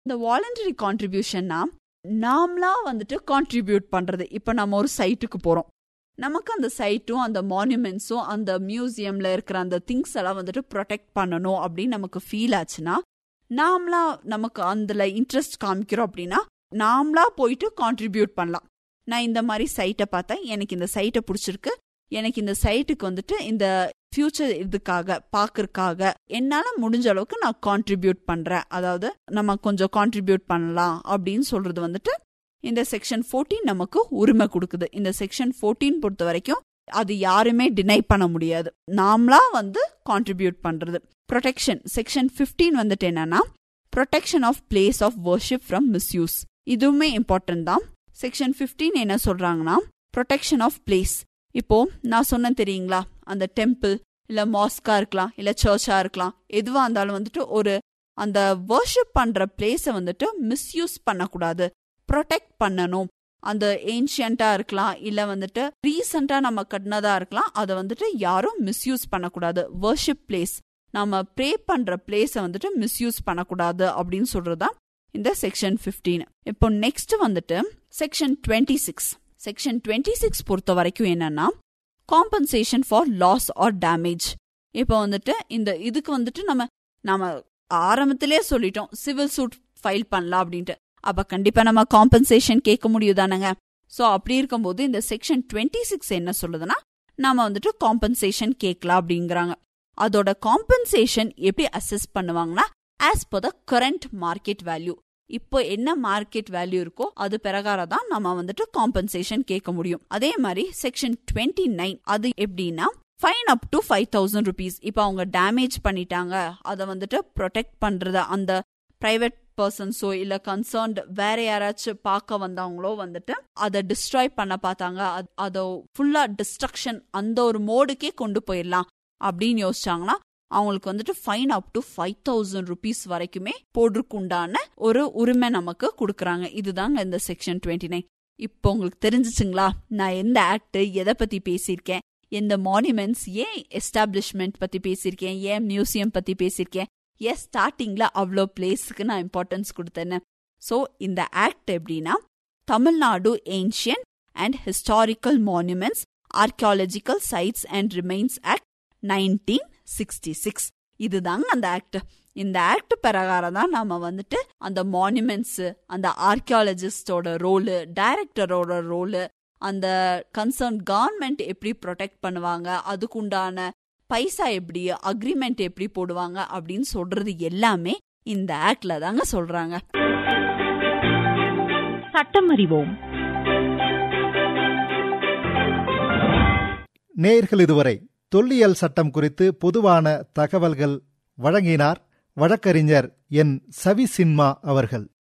இந்த வாலண்டரி கான்ட்ரிபியூஷன்னா நாமளா வந்துட்டு கான்ட்ரிபியூட் பண்றது இப்ப நம்ம ஒரு சைட்டுக்கு போறோம் நமக்கு அந்த சைட்டும் அந்த மானுமெண்ட்ஸும் அந்த மியூசியம்ல இருக்கிற அந்த திங்ஸ் எல்லாம் வந்துட்டு ப்ரொடெக்ட் பண்ணணும் அப்படின்னு நமக்கு ஃபீல் ஆச்சுன்னா நாமளா நமக்கு அதுல இன்ட்ரெஸ்ட் காமிக்கிறோம் அப்படின்னா நாமளா போயிட்டு கான்ட்ரிபியூட் பண்ணலாம் நான் இந்த மாதிரி சைட்டை பார்த்தேன் எனக்கு இந்த சைட்டை பிடிச்சிருக்கு எனக்கு இந்த சைட்டுக்கு வந்துட்டு இந்த ஃபியூச்சர் இதுக்காக பார்க்கறக்காக என்னால முடிஞ்ச அளவுக்கு நான் கான்ட்ரிபியூட் பண்றேன் அதாவது நம்ம கொஞ்சம் கான்ட்ரிபியூட் பண்ணலாம் அப்படின்னு சொல்றது வந்துட்டு இந்த செக்ஷன் 14 நமக்கு உரிமை கொடுக்குது இந்த செக்ஷன் 14 பொறுத்த வரைக்கும் அது யாருமே டினை பண்ண முடியாது நாமளா வந்து கான்ட்ரிபியூட் பண்றது ப்ரொடெக்ஷன் செக்ஷன் 15 வந்துட்டு என்னன்னா protection of place of worship from misuse இதுவுமே இம்பார்ட்டன்ட் தான் செக்ஷன் 15 என்ன சொல்றாங்கன்னா ப்ரொடெக்ஷன் ஆஃப் பிளேஸ் இப்போ நான் சொன்னேன் தெரியுங்களா அந்த டெம்பிள் இல்ல மாஸ்கா இருக்கலாம் இல்ல சர்ச்சா இருக்கலாம் எதுவா இருந்தாலும் வந்துட்டு ஒரு அந்த வர்ஷிப் பண்ற பிளேஸை வந்துட்டு மிஸ்யூஸ் பண்ணக்கூடாது ப்ரொடெக்ட் பண்ணணும் அந்த ஏன்ஷியண்டா இருக்கலாம் இல்ல வந்துட்டு ரீசெண்டா நம்ம கட்டினதா இருக்கலாம் அதை வந்துட்டு யாரும் மிஸ்யூஸ் பண்ணக்கூடாது வர்ஷிப் பிளேஸ் நம்ம ப்ரே பண்ற பிளேஸை வந்துட்டு மிஸ்யூஸ் பண்ணக்கூடாது அப்படின்னு சொல்றதுதான் இந்த செக்ஷன் 15 இப்போ நெக்ஸ்ட் வந்துட்டு செக்ஷன் 26 சிக்ஸ் செக்ஷன் 26 சிக்ஸ் பொறுத்த வரைக்கும் என்னன்னா compensation for loss or damage இப்போ வந்துட்டு இந்த இதுக்கு வந்துட்டு நம்ம நம்ம ஆரம்பத்திலே சொல்லிட்டோம் சிவில் சூட் ஃபைல் பண்ணலாம் அப்படின்ட்டு அப்ப கண்டிப்பா நம்ம காம்பன்சேஷன் கேட்க முடியுதானங்க சோ அப்படி இருக்கும்போது இந்த செக்ஷன் 26 சிக்ஸ் என்ன சொல்லுதுன்னா நாம வந்துட்டு காம்பன்சேஷன் கேட்கலாம் அப்படிங்கிறாங்க அதோட காம்பன்சேஷன் எப்படி அசஸ் பண்ணுவாங்கன்னா as per the current market value இப்போ என்ன மார்க்கெட் வேல்யூ இருக்கோ அது பிரகாரம் தான் நம்ம வந்துட்டு காம்பன்சேஷன் கேட்க முடியும் அதே மாதிரி செக்ஷன் 29 நைன் அது எப்படின்னா fine up to five thousand rupees இப்போ அவங்க டேமேஜ் பண்ணிட்டாங்க அதை வந்துட்டு ப்ரொடெக்ட் பண்றத அந்த பிரைவேட் பர்சன்ஸோ இல்ல கன்சர்ன்ட் வேற யாராச்சும் பார்க்க வந்தவங்களோ வந்துட்டு அதை டிஸ்ட்ராய் பண்ண பார்த்தாங்க அத்- அதை ஃபுல்லா டிஸ்ட்ரக்ஷன் அந்த ஒரு மோடுக்கே கொண்டு போயிடலாம் அப்படின்னு யோசிச்சாங்கன்னா அவங்களுக்கு வந்துட்டு fine up to five thousand rupees வரைக்குமே போடுறதுக்குண்டான ஒரு உரிமை நமக்கு கொடுக்குறாங்க இதுதாங்க இந்த செக்ஷன் 29 நைன் இப்போ உங்களுக்கு தெரிஞ்சிச்சுங்களா நான் எந்த ஆக்ட் எதை பத்தி பேசியிருக்கேன் எந்த மானுமெண்ட்ஸ் ஏன் எஸ்டாப்ளிஷ்மெண்ட் பத்தி பேசியிருக்கேன் ஏன் மியூசியம் பத்தி பேசியிருக்கேன் ஏன் ஸ்டார்டிங்ல அவ்வளோ பிளேஸுக்கு நான் இம்பார்ட்டன்ஸ் கொடுத்தேன்னு ஸோ இந்த ஆக்ட் எப்படின்னா Tamil Nadu ancient and historical monuments archaeological sites and remains act nineteen sixty six இதுதாங்க அந்த ஆக்ட் இந்த ஆக்ட் பிரகாரம் தான் நாம வந்துட்டு அந்த மானுமெண்ட்ஸ் அந்த ஆர்கியாலஜிஸ்டோட ரோலு டைரக்டரோட ரோலு அந்த கன்சர்ன் கவர்மெண்ட் எப்படி ப்ரொடெக்ட் பண்ணுவாங்க அதுக்குண்டான பைசா எப்படி அக்ரிமெண்ட் எப்படி போடுவாங்க அப்படின்னு சொல்றது எல்லாமே இந்த ஆக்ட்ல தாங்க சொல்றாங்க சட்டம் அறிவோம் நேயர்கள் இதுவரை தொல்லியல் சட்டம் குறித்து பொதுவான தகவல்கள் வழங்கினார் வழக்கறிஞர் என் சவி சின்மா அவர்கள்